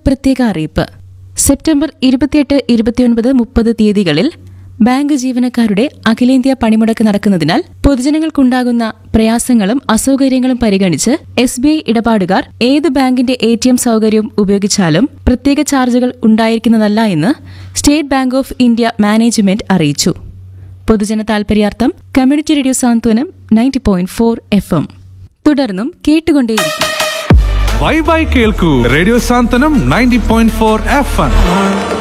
പ്രത്യേക അറിയിപ്പ് സെപ്റ്റംബർ ഇരുപത്തിയെട്ട് ഇരുപത്തിയൊൻപത് മുപ്പത് തീയതികളിൽ ബാങ്ക് ജീവനക്കാരുടെ അഖിലേന്ത്യാ പണിമുടക്ക് നടക്കുന്നതിനാൽ പൊതുജനങ്ങൾക്കുണ്ടാകുന്ന പ്രയാസങ്ങളും അസൗകര്യങ്ങളും പരിഗണിച്ച് എസ് ബി ഐ ഇടപാടുകാർ ഏത് ബാങ്കിന്റെ എ ടി എം സൗകര്യവും ഉപയോഗിച്ചാലും പ്രത്യേക ചാർജുകൾ ഉണ്ടായിരിക്കുന്നതല്ല എന്ന് State Bank of India management അറിയിച്ചു പൊതുജന താൽപര്യാർത്ഥം community radio Santhwanam ninety point four F M തുടർന്നും കേട്ടുകൊണ്ടേയിരിക്കും ബൈ ബൈ കേൾക്കൂ radio Santhwanam ninety point four F M